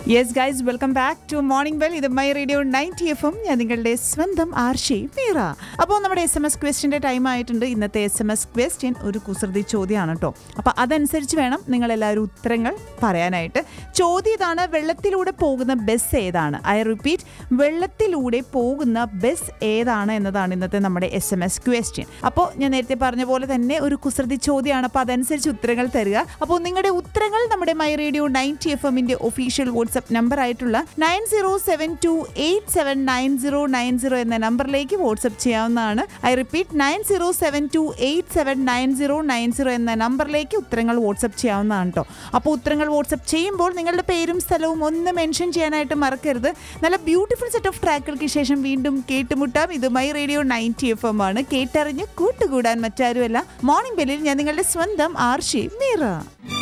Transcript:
yes guys welcome back to morning well ഇത് my radio ninety F M ഞാൻ നിങ്ങളുടെ സ്വന്തം ആർഷി മീറ അപ്പോൾ നമ്മുടെ എസ് എം എസ് ക്വസ്റ്റിൻ്റെ ടൈം ആയിട്ടുണ്ട് ഇന്നത്തെ എസ് എം എസ് ക്വസ്റ്റ്യൻ ഒരു കുസൃതി ചോദ്യമാണ് കേട്ടോ അപ്പോൾ അതനുസരിച്ച് വേണം നിങ്ങളെല്ലാവരും ഉത്തരങ്ങൾ പറയാനായിട്ട് ചോദ്യം ഇതാണ് വെള്ളത്തിലൂടെ പോകുന്ന ബസ് ഏതാണ് ഐ റിപ്പീറ്റ് വെള്ളത്തിലൂടെ പോകുന്ന ബസ് ഏതാണ് എന്നതാണ് ഇന്നത്തെ നമ്മുടെ എസ് എം എസ് ക്വസ്റ്റ്യൻ അപ്പോൾ ഞാൻ നേരത്തെ പറഞ്ഞ പോലെ തന്നെ ഒരു കുസൃതി ചോദ്യമാണ് അപ്പോൾ അതനുസരിച്ച് ഉത്തരങ്ങൾ തരിക അപ്പോൾ നിങ്ങളുടെ ഉത്തരങ്ങൾ നമ്മുടെ മൈ റേഡിയോ നയൻറ്റി എഫ് എമ്മിൻ്റെ ഒഫീഷ്യൽ വാട്സ്ആപ്പ് നമ്പർ ആയിട്ടുള്ള nine zero seven two eight seven nine zero nine zero എന്ന നമ്പറിലേക്ക് വാട്സ്ആപ്പ് ചെയ്യാവുന്നതാണ് I repeat nine zero seven two eight seven nine zero nine zero എന്ന നമ്പറിലേക്ക് ഉത്തരങ്ങൾ വാട്സ്ആപ്പ് ചെയ്യാവുന്നതാണ് കേട്ടോ അപ്പോൾ ഉത്തരങ്ങൾ വാട്സ്ആപ്പ് ചെയ്യുമ്പോൾ നിങ്ങളുടെ പേരും സ്ഥലവും ഒന്ന് മെൻഷൻ ചെയ്യാനായിട്ട് മറക്കരുത് നല്ല ബ്യൂട്ടിഫുൾ സെറ്റ് ഓഫ് ട്രാക്കുകൾക്ക് ശേഷം വീണ്ടും കേട്ടുമുട്ടാം ഇത് my radio ninety F M ആണ് കേട്ടറിഞ്ഞ് കൂട്ടുകൂടാൻ മറ്റാരുമല്ല മോർണിംഗ് ബെല്ലിൽ ഞാൻ നിങ്ങളുടെ സ്വന്തം ആർഷി മീറ